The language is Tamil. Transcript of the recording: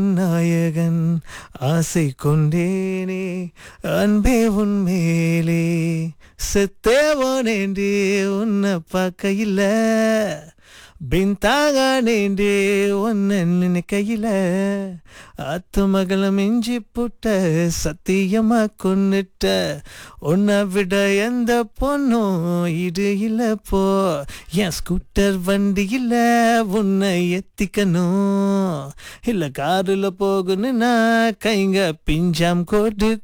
நாயகன் ஆசை கொண்டேனே அன்பே உன் மேலே செத்தேவோனேண்டே உன்னை பார்க்கையில் பின்தாக நேண்டே ஒன்னு நினைக்கையில அத்து மகள மிஞ்சி புட்ட சத்தியமா கொன்னுட்ட உன்னை விட எந்த பொண்ணும் இது இல்ல போ என் ஸ்கூட்டர் வண்டியில் உன்னை எத்திக்கணும் இல்ல காருல போகணும்னா கைங்க பிஞ்சாம் கோட்டு